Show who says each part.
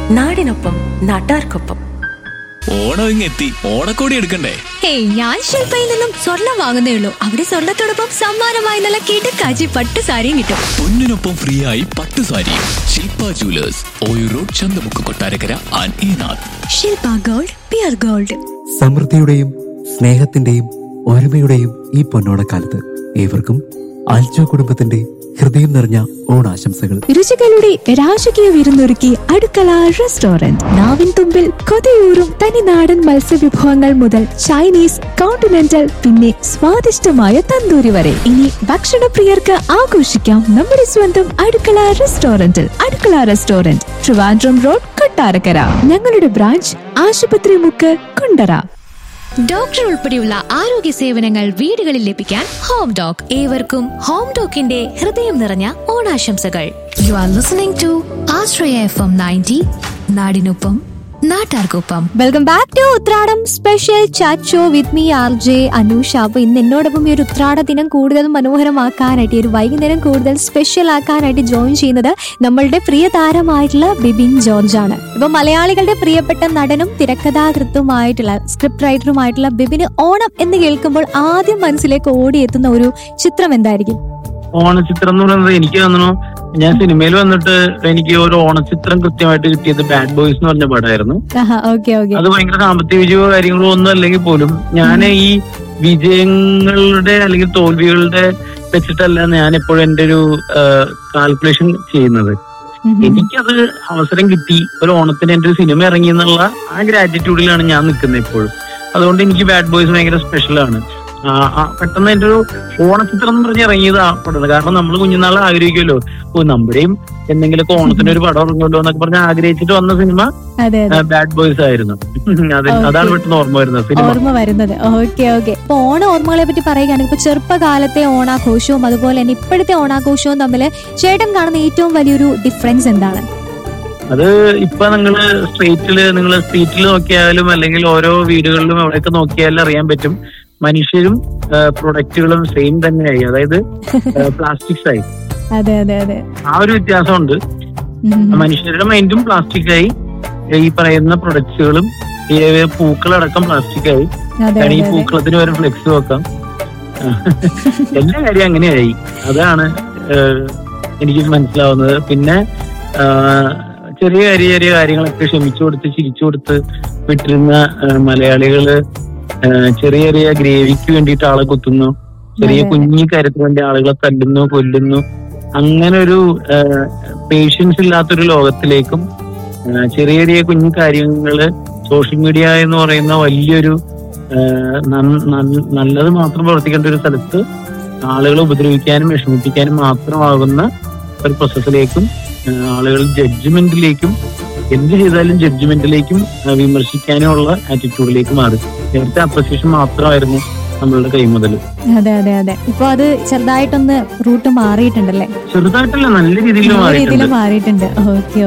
Speaker 1: നാടിനൊപ്പം നാട്ടാർക്കൊപ്പം
Speaker 2: ഓണം ഇങ്ങെത്തി ഓണക്കോടി എടുക്കണ്ടേ
Speaker 3: ഹേയ് ഞാൻ ശില്പയിൽ നിന്നും സ്വർണം വാങ്ങുന്നേ ഉള്ളൂ അവിടെ സ്വർണത്തോടൊപ്പം സമ്മാനമായി നല്ല കിടക്കാച്ചി പട്ട് സാരിയും കിട്ടും
Speaker 2: പൊന്നിനൊപ്പം ഫ്രീ ആയി പട്ടു sari Shilpa jewellers Oyoor road Chanthamukku Kottarakkara and Enath
Speaker 3: Shilpa gold pure gold
Speaker 4: സമൃദ്ധിയുടെയും സ്നേഹത്തിന്റെയും ഒരുമയുടെയും ഈ പൊന്നോണക്കാലത്ത് ഏവർക്കും ആൽജോ കുടുംബത്തിന്റെ ഹൃദയം നിറഞ്ഞ ഓണാശംസകൾ
Speaker 3: രുചികളുടെ രാജകീയ വിരുന്നൊരുക്കി അടുക്കള റെസ്റ്റോറന്റ് നാവിൻ തുമ്പിൽ കൊതിയൂറും തനിനാടൻ മത്സ്യവിഭവങ്ങൾ മുതൽ ചൈനീസ് കോണ്ടിനെന്റൽ പിന്നെ സ്വാദിഷ്ടമായ തന്തൂരി വരെ ഇനി ഭക്ഷണപ്രിയർക്ക് ആഘോഷിക്കാം നമ്മുടെ സ്വന്തം അടുക്കള റെസ്റ്റോറന്റിൽ അടുക്കള റെസ്റ്റോറന്റ് ട്രിവാൻഡ്രം റോഡ് കൊട്ടാരക്കര ഞങ്ങളുടെ ബ്രാഞ്ച് ആശുപത്രി മുക്ക് കുണ്ടറ ഡോക്ടർ ഉൾപ്പെടെയുള്ള ആരോഗ്യ സേവനങ്ങൾ വീടുകളിൽ ലഭിക്കാൻ ഹോം ഡോക് ഏവർക്കും ഹോം ഡോക്കിന്റെ ഹൃദയം നിറഞ്ഞ ഓണാശംസകൾ you are listening to Ashraya FM ninety നയൻറ്റി നാടിനൊപ്പം നാട്ടാർക്കൊപ്പം welcome back to Uthradam special chat show with me R J Anusha അപ്പൊ ഇന്ന് എന്നോടൊപ്പം ഈ ഒരു ഉത്രാട ദിനം കൂടുതൽ മനോഹരമാക്കാനായിട്ട് ഈ ഒരു വൈകുന്നേരം കൂടുതൽ സ്പെഷ്യൽ ആക്കാനായിട്ട് ജോയിൻ ചെയ്യുന്നത് നമ്മളുടെ പ്രിയ താരമായിട്ടുള്ള ബിബിൻ ജോർജ് ആണ് ഇപ്പൊ മലയാളികളുടെ പ്രിയപ്പെട്ട നടനും തിരക്കഥാകൃത്തുമായിട്ടുള്ള സ്ക്രിപ്റ്റ് റൈറ്ററുമായിട്ടുള്ള ബിബിന് ഓണം എന്ന് കേൾക്കുമ്പോൾ ആദ്യം മനസ്സിലേക്ക് ഓടിയെത്തുന്ന ഒരു ചിത്രം എന്തായിരിക്കും
Speaker 5: ഓണച്ചിത്രം എന്ന് പറയുന്നത് എനിക്ക് തോന്നുന്നു ഞാൻ സിനിമയിൽ വന്നിട്ട് എനിക്ക് ഒരു ഓണച്ചിത്രം കൃത്യമായിട്ട് കിട്ടിയത് ബാഡ് ബോയ്സ് എന്ന് പറഞ്ഞ പടമായിരുന്നു
Speaker 3: ഓക്കെ ഓക്കെ
Speaker 5: അത് ഭയങ്കര സാമ്പത്തിക വിജയമോ കാര്യങ്ങളോ ഒന്നും അല്ലെങ്കിൽ പോലും ഞാൻ ഈ വിജയങ്ങളുടെ അല്ലെങ്കിൽ തോൽവികളുടെ വെച്ചിട്ടല്ല ഞാൻ എപ്പോഴും എന്റെ ഒരു കാൽക്കുലേഷൻ ചെയ്യുന്നത് എനിക്കത് അവസരം കിട്ടി ഒരു ഓണത്തിന് എന്റെ ഒരു സിനിമ ഇറങ്ങി എന്നുള്ള ആ ഗ്രാറ്റിറ്റ്യൂഡിലാണ് ഞാൻ നിൽക്കുന്നത് എപ്പോഴും അതുകൊണ്ട് എനിക്ക് ബാഡ് ബോയ്സ് ഭയങ്കര സ്പെഷ്യലാണ് ആ, ആ, പെട്ടെന്ന് എന്റെ ഒരു ഓണച്ചിത്രം എന്ന് പറഞ്ഞ് ഇറങ്ങിയത് ആ പടം കാരണം നമ്മൾ കുഞ്ഞുനാളെ ആഗ്രഹിക്കുമല്ലോ ഓ നമ്മുടെയും എന്തെങ്കിലുമൊക്കെ ഓണത്തിന് ഒരു പടം ഇറങ്ങുമല്ലോ എന്നൊക്കെ പറഞ്ഞ് ആഗ്രഹിച്ചിട്ട് വന്ന സിനിമ
Speaker 3: അതെ അതെ
Speaker 5: ബാഡ് ബോയ്സ് ആയിരുന്നു അത്
Speaker 3: Okay.
Speaker 5: അതാണ് പെട്ടെന്ന് ഓർമ്മ വരുന്നത് സിനിമ
Speaker 3: ഓർമ്മ വരുന്നത് ഓക്കെ ഓക്കെ ഇപ്പൊ ഓണ ഓർമ്മകളെ പറ്റി പറയുകയാണെങ്കിൽ ഇപ്പൊ ചെറുപ്പകാലത്തെ ഓണാഘോഷവും അതുപോലെ തന്നെ ഇപ്പോഴത്തെ ഓണാഘോഷവും തമ്മിൽ ചേട്ടൻ കാണുന്ന ഏറ്റവും വലിയൊരു ഡിഫറൻസ് എന്താണ്
Speaker 5: അത് ഇപ്പൊ നിങ്ങള് സ്ട്രീറ്റില് നിങ്ങൾ സ്ട്രീറ്റിൽ നോക്കിയാലും അല്ലെങ്കിൽ ഓരോ വീടുകളിലും എവിടെയൊക്കെ നോക്കിയാലും അറിയാൻ പറ്റും മനുഷ്യരും പ്രൊഡക്റ്റുകളും സെയിം തന്നെയായി അതായത് പ്ലാസ്റ്റിക്സ് ആയി
Speaker 3: അതെ അതെ അതെ
Speaker 5: ആ ഒരു വ്യത്യാസമുണ്ട്
Speaker 3: ഉം.
Speaker 5: മനുഷ്യരുടെ മൈൻഡും പ്ലാസ്റ്റിക് ആയി ഈ പറയുന്ന പ്രൊഡക്റ്റുകളും ഈ പൂക്കളടക്കം പ്ലാസ്റ്റിക് ആയി
Speaker 3: അതെ
Speaker 5: കാരണം ഈ
Speaker 3: അതെ അതെ
Speaker 5: പൂക്കളത്തിന് വരെ ഫ്ലെക്സ് വെക്കാം എല്ലാ കാര്യം അങ്ങനെയായി അതാണ് ഏഹ്, എനിക്ക് മനസ്സിലാവുന്നത് പിന്നെ ആഹ്, ചെറിയ ചെറിയ ചെറിയ കാര്യങ്ങളൊക്കെ ക്ഷമിച്ചു കൊടുത്ത് ചിരിച്ചു കൊടുത്ത് വിട്ടിരുന്ന ഏഹ്, മലയാളികള് ഏഹ്, ചെറിയ ചെറിയ ഗ്രേവിക്ക് വേണ്ടിയിട്ട് ആളെ കുത്തുന്നു ചെറിയ
Speaker 3: അതെ.
Speaker 5: കുഞ്ഞി കാര്യത്തിന് വേണ്ടി ആളുകളെ തല്ലുന്നു കൊല്ലുന്നു അങ്ങനെ ഒരു പേഷ്യൻസ് ഇല്ലാത്തൊരു ലോകത്തിലേക്കും ഏഹ്, ചെറിയ ചെറിയ കുഞ്ഞു കാര്യങ്ങള് സോഷ്യൽ മീഡിയ എന്ന് പറയുന്ന വലിയൊരു ഏഹ് നൻ- നൽ- നല്ലത് മാത്രം പ്രവർത്തിക്കേണ്ട ഒരു സ്ഥലത്ത് ആളുകളെ ഉപദ്രവിക്കാനും വിഷമിപ്പിക്കാനും മാത്രമാകുന്ന ഒരു പ്രോസസ്സിലേക്കും ഏഹ് ആളുകൾ ജഡ്ജ്മെന്റിലേക്കും എന്ത് ചെയ്താലും ജഡ്ജ്മെന്റിലേക്കും ഏഹ് വിമർശിക്കാനുമുള്ള ആറ്റിറ്റ്യൂഡിലേക്ക് മാറി നേരത്തെ അപ്രസിയേഷൻ മാത്രമായിരുന്നു നമ്മളുടെ കൈമുതൽ
Speaker 3: അതെ അതെ അതെ ഇപ്പൊ അത് ചെറുതായിട്ടൊന്ന് റൂട്ട് മാറിയിട്ടുണ്ടല്ലേ
Speaker 5: ചെറുതായിട്ടല്ല നല്ല രീതിയിൽ
Speaker 3: നല്ല രീതിയിൽ
Speaker 5: മാറിയിട്ടുണ്ട്
Speaker 3: മാറിയിട്ടുണ്ട് ഓക്കെ